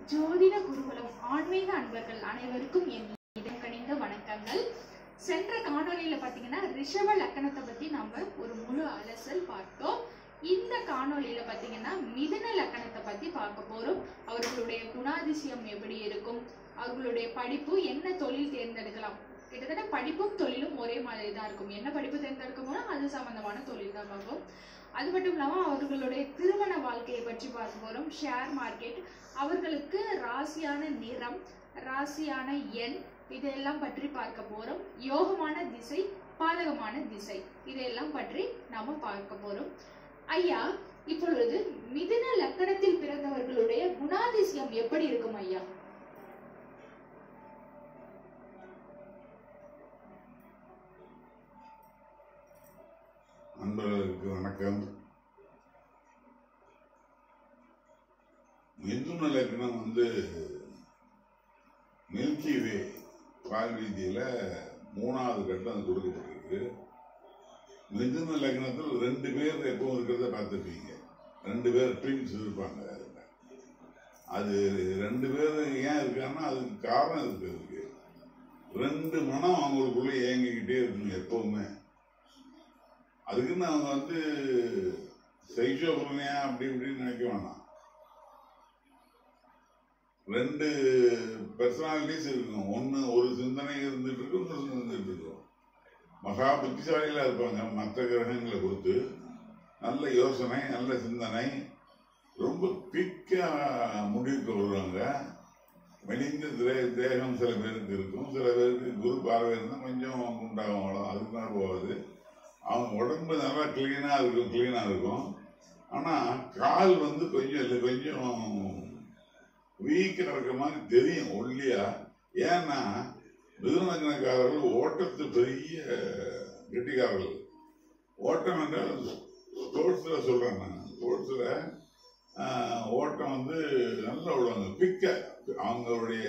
ஜோதிட குருகுலம் ஆன்மீக அன்பர்கள் அனைவருக்கும் என் இதயம் கணிந்த வணக்கங்கள் சென்ற காணொளியில பாத்தீங்கன்னா ரிஷப லக்கணத்தை பத்தி நாம ஒரு முழு அலசல் பார்த்தோம் இந்த காணொளியில பாத்தீங்கன்னா மிதுன லக்கணத்தை பத்தி பார்க்க போறோம் அவர்களுடைய குணாதிசயம் எப்படி இருக்கும் அவர்களுடைய படிப்பு என்ன தொழில் தேர்ந்தெடுக்கலாம் கிட்டத்தட்ட படிப்பும் தொழிலும் ஒரே மாதிரி தான் இருக்கும் என்ன படிப்பு தேர்ந்தெடுக்க போனா அது சம்பந்தமான தொழில் தான் பார்ப்போம் அது மட்டும் இல்லாமல் அவர்களுடைய திருமண வாழ்க்கையை பற்றி பார்க்க போகிறோம் ஷேர் மார்க்கெட் அவர்களுக்கு ராசியான நிறம் ராசியான எண் இதையெல்லாம் பற்றி பார்க்க போகிறோம் யோகமான திசை பாதகமான திசை இதையெல்லாம் பற்றி நாம பார்க்க போகிறோம் ஐயா இப்பொழுது மிதுன லக்கணத்தில் பிறந்தவர்களுடைய குணாதிசயம் எப்படி இருக்கும் ஐயா நண்பர்களுக்கு வணக்கம் மிதுன லக்னம் வந்து மில்கி வே பால் ரீதியில மூணாவது கட்டம் கொடுக்கப்பட்டிருக்கு மிதுன லக்னத்தில் ரெண்டு பேர் எப்பவும் இருக்கிறத பார்த்துருப்பீங்க ரெண்டு பேர் ட்வின்ஸ் இருப்பாங்க அதுல. அது ரெண்டு பேர் ஏன் இருக்காங்கன்னா அதுக்கு காரணம் இருக்கிறதுக்கு ரெண்டு மனம் அவங்களுக்குள்ள இயங்கிக்கிட்டே இருக்குங்க எப்பவுமே அதுக்குன்னு அவங்க வந்து சைஷோபுரணியா அப்படி இப்படின்னு நினைக்க வேணாம் ரெண்டு பர்சனாலிட்டிஸ் இருக்கும் ஒன்று ஒரு சிந்தனை இருந்துட்டு இருக்கும் இன்னொரு இருந்துட்டு இருக்கும் மகா புத்திசாலிகளா இருப்பாங்க மற்ற கிரகங்களை கொடுத்து நல்ல யோசனை நல்ல சிந்தனை ரொம்ப குவிக்கா முடிவுக்கு வருவாங்க மெலிந்த தே- தேகம் சில பேருக்கு இருக்கும் சில பேருக்கு குரு பார்வை இருந்தால் கொஞ்சம் உண்டாகும் அவ்வளோ அதுக்கு மேலே போகாது அவங்க உடம்பு நல்லா கிளீனாக இருக்கும் கிளீனாக இருக்கும் ஆனால் கால் வந்து கொஞ்சம் இல்லை கொஞ்சம் வீக்காக இருக்க மாதிரி தெரியும் ஒல்லியா ஏன்னா மிதுனக்கணக்காரர்கள் ஓட்டத்து பெரிய கெட்டிக்காரர்கள் ஓட்டம் என்றால் ஸ்போர்ட்ஸில் சொல்கிறேன் நான் ஸ்போர்ட்ஸில் ஓட்டம் வந்து நல்லா விடுவாங்க பிக்க அவங்களுடைய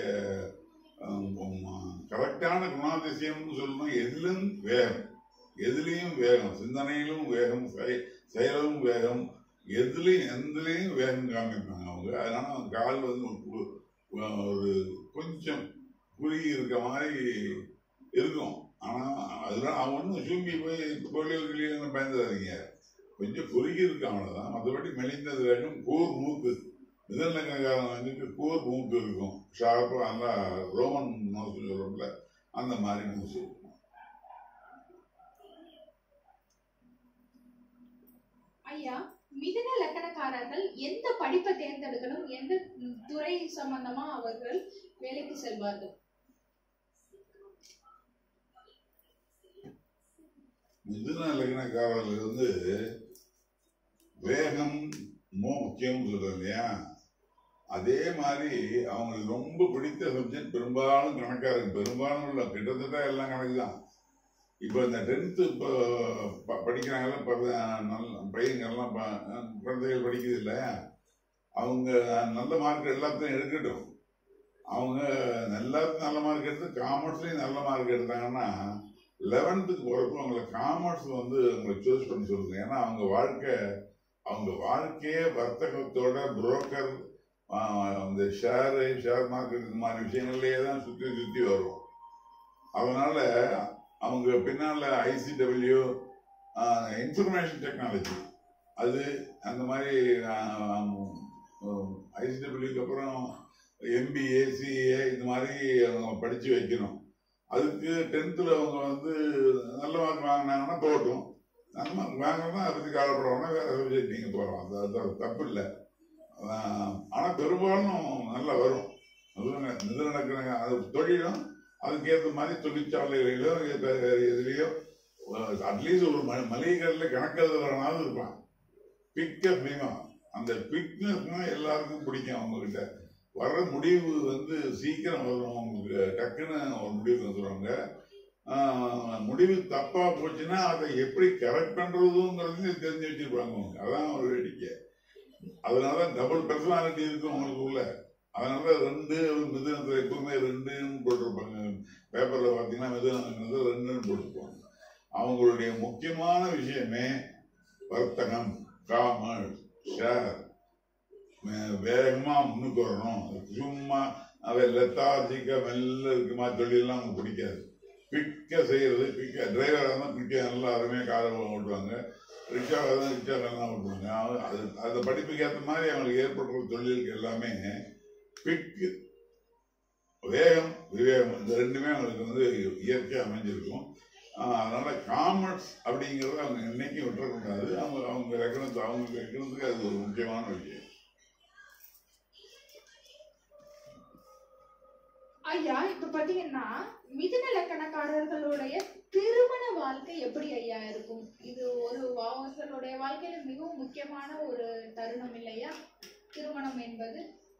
கரெக்டான குணாதிசயம்னு சொல்லணும் எதிலும் வேகம் எதுலேயும் வேகம் சிந்தனையிலும் வேகம் செய- செயலும் வேகம் எதுலேயும் எதுலேயும் வேகம் காமிப்பாங்க அவங்க அதனால அவங்க கால் வந்து ஒரு கு- ஒரு கொஞ்சம் குறுகி இருக்க மாதிரி இருக்கும் ஆனால் அதெல்லாம் அவன் ஒன்றும் சூம்பி போய் கோழியில் கிளியில் பயந்துடாதீங்க கொஞ்சம் குறுகி இருக்கு அவ்வளோதான் மற்றபடி மெலிந்தது வேகம் கூர் மூக்கு மிதநகரக்காரன் வந்துட்டு கூர் மூக்கு இருக்கும் ஷார்ப்பாக நல்லா ரோமன் நோஸ் சொல்கிறோம்ல அந்த மாதிரி நோஸ் இருக்கும் ஐயா மிதுன லக்கணக்காரர்கள் எந்த படிப்பை தேர்ந்தெடுக்கணும் எந்த ம், துறை சம்பந்தமா அவர்கள் வேலைக்கு செல்வார்கள் மிதுன லக்னக்காரர்கள் வந்து வேகம் மோ முக்கியம்னு சொல்றோம் இல்லையா அதே மாதிரி அவங்களுக்கு ரொம்ப பிடித்த சப்ஜெக்ட் பெரும்பாலும் கணக்கா இருக்கு பெரும்பாலும் உள்ள கிட்டத்தட்ட எல்லாம் கணக்கு தான் இப்போ இந்த டென்த்து இப்போ ப- படிக்கிறாங்கல்ல ப- நல்ல பையங்கள்லாம் ப- குழந்தைகள் படிக்குது இல்ல அவங்க நல்ல மார்க் எல்லாத்தையும் எடுக்கட்டும் அவங்க எல்லாத்துக்கும் நல்ல மார்க் எடுத்து காமர்ஸ்லையும் நல்ல மார்க் எடுத்தாங்கன்னா லெவன்த்துக்கு போகிறப்போ அவங்கள காமர்ஸ் வந்து அவங்களை சூஸ் பண்ணி சொல்லுங்க ஏன்னா அவங்க வாழ்க்கை அவங்க வாழ்க்கையே வர்த்தகத்தோட புரோக்கர் அந்த ஷேரு ஷேர் மார்க்கெட் இந்த மாதிரி விஷயங்கள்லேயே தான் சுற்றி சுற்றி வரும் அதனால அவங்க பின்னால் ஐசிடபிள்யூ இன்ஃபர்மேஷன் டெக்னாலஜி அது அந்த மாதிரி ஐசிடபிள்யூக்கு அப்புறம் எம்பிஏ சிஏ இந்த மாதிரி அவங்க படித்து வைக்கணும் அதுக்கு டென்த்தில் அவங்க வந்து நல்ல மார்க் வாங்கினாங்கன்னா போகட்டும் நல்ல மார்க் வாங்கினா அதை பற்றி கவலைப்படுறவங்க வேறு சப்ஜெக்ட் நீங்கள் போகலாம் அது அது தப்பு இல்லை ஆனால் பெரும்பாலும் நல்லா வரும் அதுவும் இது நடக்கிற அது தொழிலும் அதுக்கேற்ற மாதிரி தொழிற்சாலைகளிலோ இதுலேயோ அட்லீஸ்ட் ஒரு ம மளிகை கடையில் கணக்கெழுதுறவனாவது இருப்பான் பிக்கப் வேணும் அந்த பிக்னஸ் தான் எல்லாருக்கும் பிடிக்கும் அவங்கக்கிட்ட வர்ற முடிவு வந்து சீக்கிரம் வரும் அவங்களுக்கு டக்குன்னு ஒரு முடிவு வந்துடுவாங்க ஆஹ் முடிவு தப்பா போச்சுன்னா அதை எப்படி கரெக்ட் பண்றதுங்கிறது தெரிஞ்சு வச்சிருப்பாங்க அவங்க அதான் ஒரு வேடிக்கை அதனால டபுள் பர்சனாலிட்டி இருக்கும் அவங்களுக்குள்ள அதனால ரெண்டு மிதுனத்தில் எப்பவுமே ரெண்டுன்னு போட்டிருப்பாங்க பேப்பர்ல பார்த்தீங்கன்னா மிதுனத்தில் ரெண்டுன்னு போட்டிருப்பாங்க அவங்களுடைய முக்கியமான விஷயமே வர்த்தகம் காமர்ஸ் ஷேர் வே- வேகமா முன்னுக்கு வரணும் சும்மா அவன் லெத்தார்ஜிக்கா மெல்ல இருக்குமா தொழிலெல்லாம் அவங்க பிடிக்காது குவிக்கா செய்யறது குவிக்கா டிரைவராக இருந்தால் குவிக்கா நல்லா அருமையாக காரை ஓட்டுவாங்க ரிக்ஷாவாக தான் ரிக்ஷா நல்லா ஓட்டுவாங்க அவ- அது அந்த படிப்புக்கு ஏற்ற மாதிரி அவங்களுக்கு ஏற்படுற தொழிலுக்கு எல்லாமே குவிக்கு வேகம் விவேகம் இந்த ரெண்டுமே அவங்களுக்கு வந்து இயற்கையாக அமைஞ்சிருக்கும் ஆஹ் அதனால காமர்ஸ் அப்படிங்கிறத அவங்க என்னைக்கும் விட்டுறக்கூடாது அவங்க அவங்க ரெக்கணத்து அவங்க ரெக்கணத்துக்கு அது ஒரு முக்கியமான விஷயம் ஐயா இப்ப பாத்தீங்கன்னா மிதுன லக்கணக்காரர்களுடைய திருமண வாழ்க்கை எப்படி ஐயா இருக்கும் இது ஒரு அவர்களுடைய வாழ்க்கையில மிகவும் முக்கியமான ஒரு தருணம் இல்லையா திருமணம் என்பது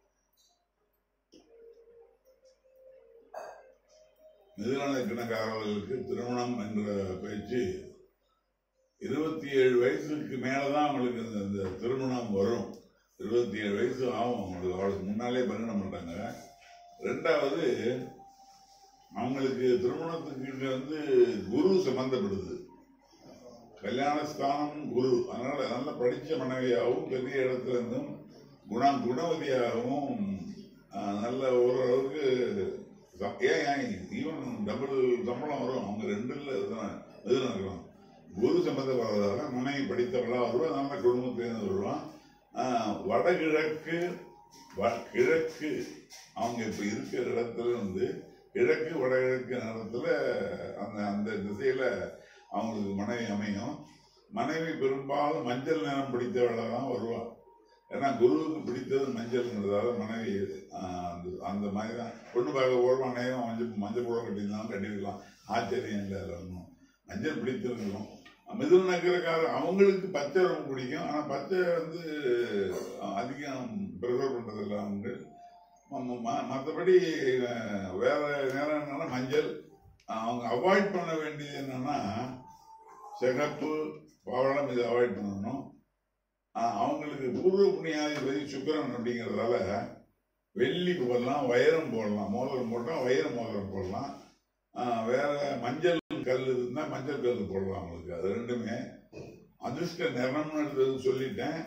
மிதுனலக்கணக்காரர்களுக்கு திருமணம் என்ற பேச்சு இருபத்தி ஏழு வயசுக்கு மேலதான் அவங்களுக்கு இந்த இந்த திருமணம் வரும் இருபத்தி ஏழு வயசு ஆகும் அவங்களுக்கு அவளுக்கு முன்னாலே பண்ண மாட்டாங்க ரெண்டாவது அவங்களுக்கு திருமணத்துக்கு வந்து குரு சம்பந்தப்படுது கல்யாண ஸ்தானம் குரு அதனால நல்ல படிச்ச மனைவியாகவும் பெரிய இடத்துல இருந்தும் குணம் குணவதியாகவும் ஆஹ், நல்ல ஓரளவுக்கு ச- ஏன் ஏன் ஈவன் டபுள் சம்பளம் வரும் அவங்க ரெண்டுல இதுதான் இதுதான் இருக்கலாம் குரு சம்பந்தம் வர்றதால மனைவி படித்தவளா வருவா நல்ல குடும்பத்திலேருந்து வருவான் ஆஹ், வடகிழக்கு வ- கிழக்கு அவங்க இப்ப இருக்கிற இடத்துல இருந்து கிழக்கு வடகிழக்கு நேரத்துல அந்த அந்த திசையில அவங்களுக்கு மனைவி அமையும் மனைவி பெரும்பாலும் மஞ்சள் நிறம் பிடித்தவளாக தான் வருவா ஏன்னா குருவுக்கு பிடித்தது மஞ்சள்ங்கிறதால மனைவி ஆஹ், அந்த அந்த மாதிரி தான் பொண்ணு பார்க்க போகிறோம் அநேகம் மஞ்சள் மஞ்சள் புடம் கட்டியிருந்தாலும் கட்டிருக்கலாம் ஆச்சரியம் இல்லை அதில் ஒன்றும் மஞ்சள் பிடித்திருக்கணும் மிதுன நகரக்காரர் அவங்களுக்கு பச்சை ரொம்ப பிடிக்கும் ஆனால் பச்சை வந்து அதிகம் ப்ரிஃபர் பண்ணுறதில்ல அவங்க மற்றபடி வேற நேரம் என்னன்னா மஞ்சள் அவங்க அவாய்ட் பண்ண வேண்டியது என்னன்னா சிகப்பு பவளம் இதை அவாய்ட் பண்ணணும் ஆஹ் அவங்களுக்கு பூர்வ புண்ணியாதிபதி சுக்கிரன் அப்படிங்கிறதால வெள்ளி போடலாம் வைரம் போடலாம் மோதிரம் போட்டால் வைர மோதிரம் போடலாம் ஆஹ் வேற மஞ்சள் கல் இருந்தால் மஞ்சள் கல் போடலாம் அவங்களுக்கு அது ரெண்டுமே அதிர்ஷ்ட நிறம்னு எடுத்தது சொல்லிட்டேன்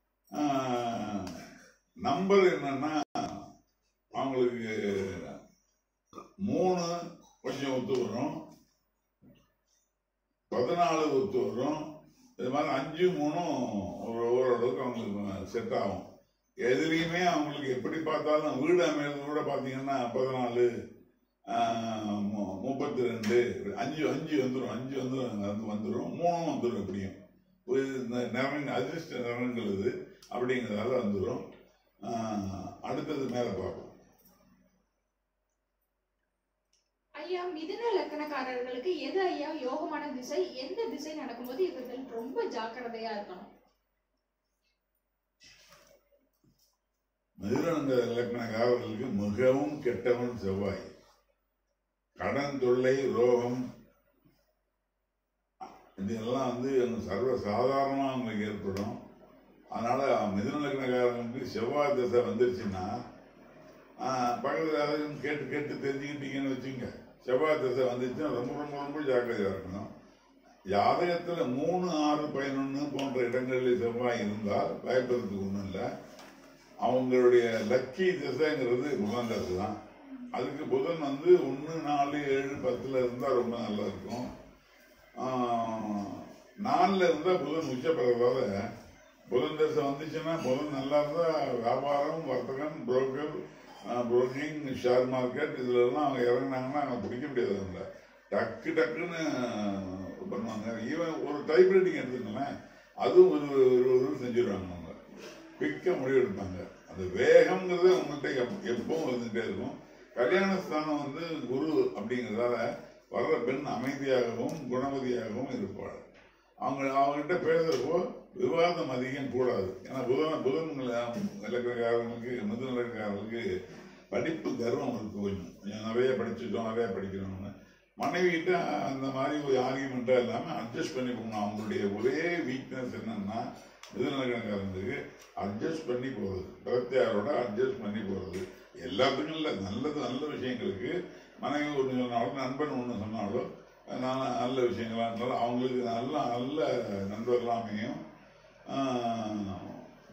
நம்பர் என்னன்னா அவங்களுக்கு மூணு கொஞ்சம் ஒத்து வரும் பதினாலு ஒத்து வரும் இது மாதிரி அஞ்சு மூணும் ஒரு ஓரளவுக்கு அவங்களுக்கு செட் ஆகும் எதுலேயுமே அவங்களுக்கு எப்படி பார்த்தாலும் வீடு அமைறது கூட பார்த்தீங்கன்னா பதினாலு ஆஹ், மு- முப்பத்தி ரெண்டு அஞ்சு அஞ்சு வந்துடும் அஞ்சு வந்துடும் வந்து வந்துடும் மூணும் வந்துடும் எப்படியும் ஒரு இந்த நிறங்க அதிர்ஷ்ட நிறங்கள் இது அப்படிங்கிறதால வந்துடும் அடுத்தது மேலே பார்ப்போம் ஐயா மிதுன லக்கணக்காரர்களுக்கு எது ஐயா யோகமான திசை எந்த திசை நடக்கும்போது இவர்கள் ரொம்ப ஜாக்கிரதையா இருக்கணும் மிதுனங்க இலக்கணக்காரர்களுக்கு மிகவும் கெட்டவன் செவ்வாய் கடன் தொல்லை ரோகம் இதெல்லாம் வந்து சர்வ சாதாரணமாக அவங்களுக்கு ஏற்படும் அதனால மிதுன லக்னக்காரங்களுக்கு செவ்வாய் திசை வந்துருச்சுன்னா ஆஹ், பக்கத்துல யாராவது கேட்டு கேட்டு தெரிஞ்சுக்கிட்டீங்கன்னு வச்சுங்க செவ்வாய் திசை வந்துச்சுன்னா ரொம்ப ரொம்ப ரொம்ப ஜாக்கிரதையா இருக்கணும் ஜாதகத்துல மூணு ஆறு பதினொன்று போன்ற இடங்களில் செவ்வாய் இருந்தால் பயப்படுறதுக்கு ஒன்றும் இல்லை அவங்களுடைய லக்கி திசைங்கிறது புதன் திசை தான் அதுக்கு புதன் வந்து ஒன்று நாலு ஏழு பத்தில் இருந்தால் ரொம்ப நல்லா இருக்கும் ஆஹ், நாலுல இருந்தால் புதன் உச்ச பெறதால புதன் தசை வந்துச்சுன்னா புதன் நல்லா இருந்தால் வியாபாரம் வர்த்தகம் புரோக்கர் புரோக்கிங் ஷேர் மார்க்கெட் இதுல எல்லாம் அவங்க இறங்குனாங்கன்னா அவங்க பிடிக்க முடியாது அவங்கள டக்கு டக்குன்னு பண்ணுவாங்க ஈவன் ஒரு டைப்ரைட்டிங் எடுத்துக்கோங்களேன் அதுவும் ஒரு ஒரு ஒரு செஞ்சிருவாங்க அவங்க குவிக்க முடிவெடுப்பாங்க அந்த வேகம்ங்கிறது அவங்கள்ட்ட எப் எப்பவும் இருந்துகிட்டே இருக்கும் கல்யாண ஸ்தானம் வந்து குரு அப்படிங்கிறதால வர்ற பெண் அமைதியாகவும் குணவதியாகவும் இருப்பாள் அவங்க அவங்ககிட்ட பேசுறப்போ விவாதம் அதிகம் கூடாது ஏன்னா புதன் புதன் இலக்கியக்காரங்களுக்கு மிதுன இலக்கியக்காரர்களுக்கு படிப்பு கர்வம் இருக்கு கொஞ்சம் கொஞ்சம் நிறைய படிச்சுட்டோம் நிறைய படிக்கிறோம்னு மனைவிகிட்ட அந்த மாதிரி ஒரு ஆர்கியூமெண்ட்டாக இல்லாமல் அட்ஜஸ்ட் பண்ணி போகணும் அவங்களுடைய ஒரே வீக்னஸ் என்னன்னா மிதுநலக்கணக்காரங்களுக்கு அட்ஜஸ்ட் பண்ணி போகிறது பிரத்தியாரோட அட்ஜஸ்ட் பண்ணி போகிறது எல்லாத்துக்கும் இல்லை நல்லது நல்ல விஷயங்களுக்கு மனைவி ஒன்று சொன்னாலும் நண்பன் ஒன்று சொன்னாலும் நான் நல்ல விஷயங்களா இருந்தாலும் அவங்களுக்கு நல்ல நல்ல நண்பர்களாமையும்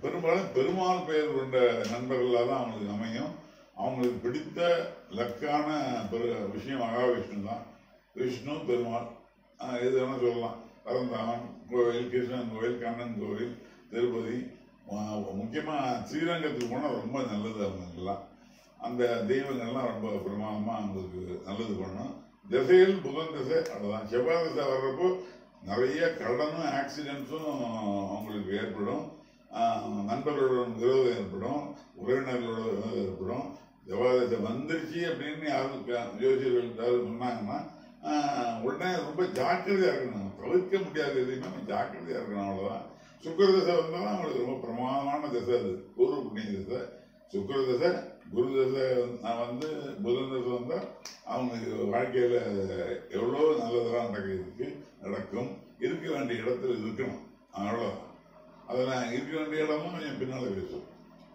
பெரும்பாலும் பெருமாள் பெயர் கொண்ட நண்பர்களாக தான் அவங்களுக்கு அமையும் அவங்களுக்கு பிடித்த லக்கான பெரு விஷயம் மகாவிஷ்ணு தான் விஷ்ணு பெருமாள் ஆஹ் எது வேணா சொல்லலாம் பரந்தாமன் கோவில் கிருஷ்ணன் கோவில் கண்ணன் கோவில் திருப்பதி ஆஹ் முக்கியமா ஸ்ரீரங்கத்துக்கு போனால் ரொம்ப நல்லது அவங்களுக்கெல்லாம் அந்த தெய்வங்கள்லாம் ரொம்ப பிரமாதமாக அவங்களுக்கு நல்லது பண்ணும் திசையில் புதன் திசை அவ்வளோதான் செவ்வாய் திசை வர்றப்போ நிறைய கடனும் ஆக்சிடென்ட்ஸும் அவங்களுக்கு ஏற்படும் ஆஹ் நண்பர்களுடன் விரோதம் ஏற்படும் உறவினர்களோட விரோதம் ஏற்படும் செவ்வாய் திசை வந்துருச்சு அப்படின்னு யாரும் ஜோசியர்கள் யாரும் சொன்னாங்கன்னா ஆஹ் உடனே ரொம்ப ஜாக்கிரதையாக இருக்கணும் தவிர்க்க முடியாத எதையுமே ஜாக்கிரதையாக இருக்கணும் அவ்வளோதான் சுக்கர திசை வந்தாலும் அவங்களுக்கு ரொம்ப பிரமாதமான திசை அது குரு புண்ணிய திசை சுக்கர திசை குரு திசை நான் வந்து புதன் திசை வந்தால் அவங்களுக்கு வாழ்க்கையில் எவ்வளோ நல்லதெல்லாம் நடக்கிறதுக்கு நடக்கும் இருக்க வேண்டிய இடத்துல இருக்கணும் அவ்வளோதான் அதெல்லாம் இருக்க வேண்டிய இடமும் கொஞ்சம் பின்னால் பேசும்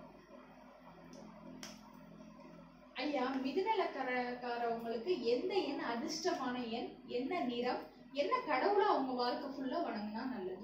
ஐயா மிதுநலக்காரவங்களுக்கு எந்த எண் அதிர்ஷ்டமான எண் என்ன நிறம் என்ன கடவுளை அவங்க வாழ்க்கை ஃபுல்லா வணங்கினா நல்லது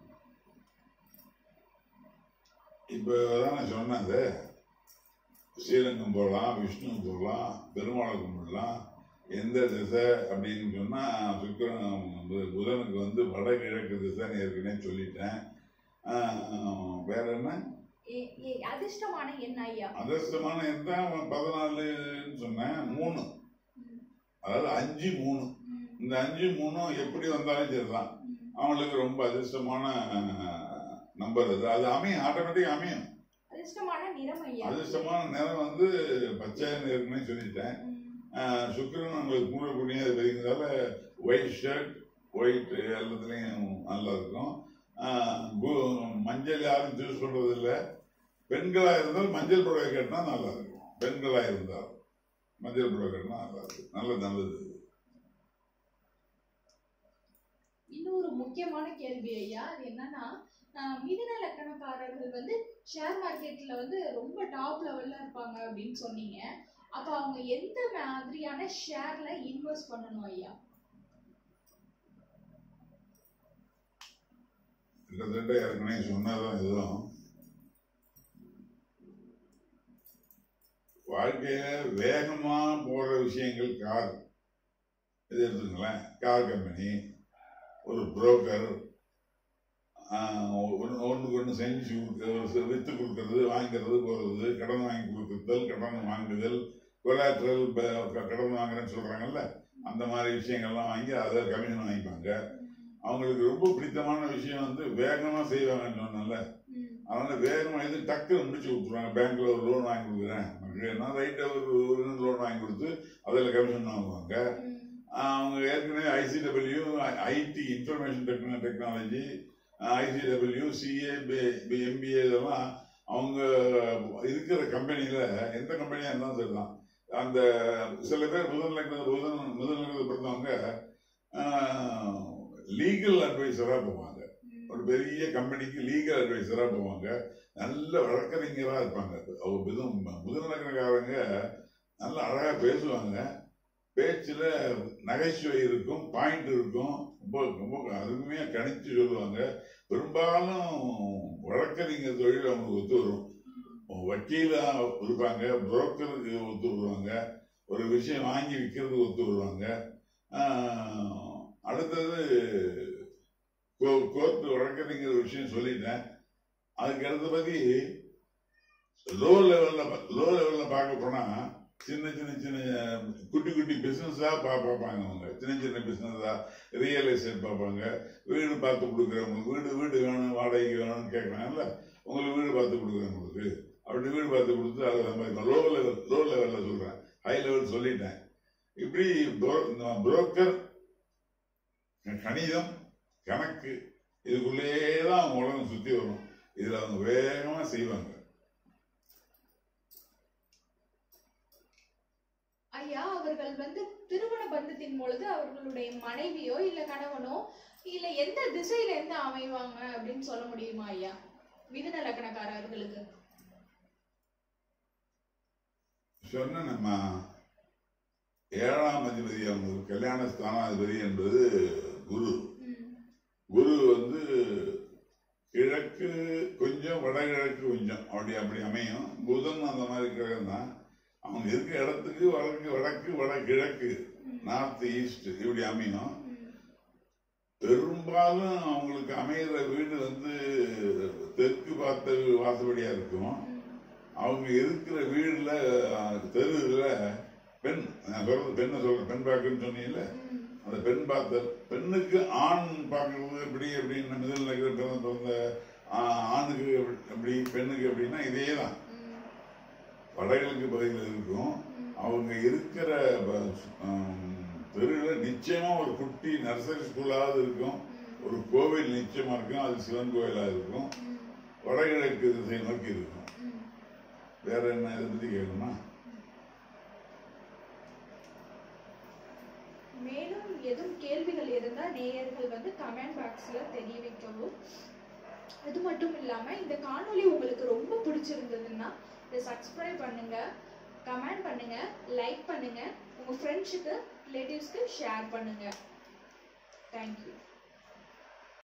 இப்போ தான் நான் சொன்னது ஸ்ரீரங்கம் போகலாம் விஷ்ணு போகலாம் பெருமாளை கும்பிடலாம் எந்த திசை அப்படின்னு சொன்னால் சுக்கிரன் பு- புதனுக்கு வந்து வடகிழக்கு திசைன்னு ஏற்கனவே சொல்லிட்டேன் ஆஹ் வேற என்ன ஏ- ஏ- அதிர்ஷ்டமான எண் ஐயா அதிர்ஷ்டமான எந்த பதினாலுன்னு சொன்னேன் மூணு ம், அதாவது அஞ்சு மூணு ம், இந்த அஞ்சு மூணும் எப்படி வந்தாலும் சரிதான் ம். அவங்களுக்கு ரொம்ப அதிர்ஷ்டமான நம்பர் அது அது அமையும் ஆட்டோமேட்டிக் அமையும் அதிர்ஷ்டமான நிறம் ஐயா அதிர்ஷ்டமான நிறம் வந்து பச்சை நிறம்னு சொல்லிட்டேன் ம், ஆஹ் சுக்கிரன் உங்களுக்கு கூட புண்ணிய தெரியுங்கிறதால ஒயிட் ஷர்ட் ஒயிட் எல்லாத்துலேயும் நல்லா இருக்கும் ஆஹ் கு- மஞ்சள் யாரும் சூஸ் பண்றது இல்ல பெண்களாக இருந்தால் மஞ்சள் புடவை கட்டினா நல்லா இருக்கும் பெண்களாக இருந்தால் மஞ்சள் புடவை கட்டினா நல்லா இருக்கும் நல்ல நல்லது இன்னொரு முக்கியமான கேள்வி ஐயா அது என்னன்னா ஆஹ், மிதுன லக்கணக்காரர்கள் வந்து ஷேர் மார்க்கெட்ல வந்து ரொம்ப டாப் லெவல்ல இருப்பாங்க அப்படின்னு சொன்னீங்க அப்ப அவங்க எந்த மாதிரியான ஷேர்ல இன்வெஸ்ட் பண்ணணும் ஐயா கிட்டத்தட்ட ஏற்கனவே சொன்னதான் இதுவும் வாழ்க்கையில வேகமா போற விஷயங்கள் கார் இது எடுத்துங்களேன் கார் கம்பெனி ஒரு புரோக்கர் ஒன்றுக்கு ஒன்று செஞ்சு கொடுக்க வித்து கொடுக்கறது வாங்கிறது போகிறது கடன் வாங்கி கொடுக்குறதல் கடன் வாங்குதல் கொலாட்ரல் கடன் வாங்குறேன்னு சொல்றாங்கல்ல அந்த மாதிரி விஷயங்கள்லாம் வாங்கி அதை கமிஷன் வாங்கிப்பாங்க அவங்களுக்கு ரொம்ப பிடித்தமான விஷயம் வந்து வேகமா செய்வாங்கன்னு சொன்னல ம், அதனால வேகமா இது டக்குன்னு முடிச்சு கொடுத்துருவாங்க பேங்க்ல ஒரு லோன் வாங்கி கொடுக்குறேன் ரைட்டா ஒரு லோன் வாங்கி கொடுத்து அதில் கமிஷன் வாங்குவாங்க ம், ஆஹ் அவங்க ஏற்கனவே ICW IT information techno technology ICW CA MBA இதெல்லாம் அவங்க இருக்கிற கம்பெனியில எந்த கம்பெனியா இருந்தாலும் சரிதான் அந்த சில பேர் முதல் லக்ன முதல் முதல் லக்னத்தை பிறந்தவங்க லீகல் அட்வைசரா போவாங்க ம். ஒரு பெரிய கம்பெனிக்கு லீகல் அட்வைசரா போவாங்க நல்ல வழக்கறிஞரா இருப்பாங்க அவங்க மிதும் முதல் லக்னக்காரங்க நல்ல அழகா பேசுவாங்க பேச்சுல நகைச்சுவை இருக்கும் பாயிண்ட் இருக்கும் ரொம்ப ரொம்ப அருமையா கணிச்சு சொல்லுவாங்க பெரும்பாலும் வழக்கறிஞர் தொழில் அவங்களுக்கு ஒத்து வரும் வக்கீலா இருப்பாங்க புரோக்கருக்கு ஒத்து வருவாங்க ஒரு விஷயம் வாங்கி விற்கிறது ஒத்து வருவாங்க ஆஹ், அடுத்தது கோர்ட் வழக்கறிஞர் விஷயம் சொல்லிட்டேன் அதுக்கு அடுத்தபடி லோ லெவல்ல லோ லெவல்ல பார்க்க போனா சின்ன சின்ன சின்ன குட்டி குட்டி பிசினஸா பார்ப்பாங்க அவங்க சின்ன சின்ன பிசினஸா ரியல் எஸ்டேட் பார்ப்பாங்க வீடு பார்த்து கொடுக்குறவங்களுக்கு வீடு வீடு வேணும் வாடகைக்கு வேணும்னு கேட்குறாங்கல்ல உங்களுக்கு வீடு பார்த்து கொடுக்குறவங்களுக்கு அப்படி வீடு பார்த்து கொடுத்து அதை சம்பாதிப்பேன் லோ லெவல் லோ லெவலில் சொல்கிறேன் ஹை லெவல் சொல்லிட்டேன் இப்படி புரோக்கர் கணிதம் கணக்கு இதுக்குள்ளேயே தான் அவங்க உலகம் சுற்றி வரும் இதில் அவங்க வேகமாக செய்வாங்க ஐயா அவர்கள் வந்து திருமண பந்தத்தின் பொழுது அவர்களுடைய மனைவியோ இல்ல கணவனோ இல்ல எந்த திசையில இருந்து அமைவாங்க அப்படின்னு சொல்ல முடியுமா ஐயா மிதுன லக்கணக்காரர்களுக்கு சொன்ன நம்ம ஏழாம் அதிபதி அவங்க கல்யாண ஸ்தானாதிபதி என்பது குரு ம், குரு வந்து கிழக்கு கொஞ்சம் வடகிழக்கு கொஞ்சம் அப்படி அப்படி அமையும் புதன் அந்த மாதிரி கிரகம் தான் அவங்க இருக்க இடத்துக்கு வடக்கு வடக்கு வடகிழக்கு நார்த் ஈஸ்ட் இப்படி அமையும் பெரும்பாலும் அவங்களுக்கு அமைகிற வீடு வந்து தெற்கு பார்த்த வாசப்படியா இருக்கும் அவங்க இருக்கிற வீடுல தெருவில் பெண் நான் சொல்றது பெண்ணை சொல்றேன் பெண் பார்க்குன்னு சொன்னீங்கல்ல அந்த பெண் பார்த்தல் பெண்ணுக்கு ஆண் பார்க்கறது எப்படி அப்படின்னு மிதல் நகர பிறந்த பிறந்த ஆ- ஆணுக்கு எப்படி- எப்படி பெண்ணுக்கு எப்படின்னா இதே தான் வடகிழக்கு பகுதியில் இருக்கும் அவங்க இருக்கிற தெருவில் நிச்சயமா ஒரு குட்டி நர்சரி ஸ்கூலாவது இருக்கும் ஒரு கோவில் நிச்சயமா இருக்கும் அது சிவன் கோயிலா இருக்கும் வடகிழக்கு திசை நோக்கி இருக்கும் வேற என்ன இதை பத்தி கேட்கணுமா மேலும் எதுவும் கேள்விகள் இருந்தால் நேயர்கள் வந்து கமெண்ட் பாக்ஸில் தெரிவிக்கவும் அது மட்டும் இல்லாமல் இந்த காணொளி உங்களுக்கு ரொம்ப பிடிச்சிருந்ததுன்னா இதை சப்ஸ்கிரைப் பண்ணுங்க கமெண்ட் பண்ணுங்க லைக் பண்ணுங்க உங்கள் ஃப்ரெண்ட்ஸுக்கு ரிலேட்டிவ்ஸ்க்கு ஷேர் பண்ணுங்க தேங்க்யூ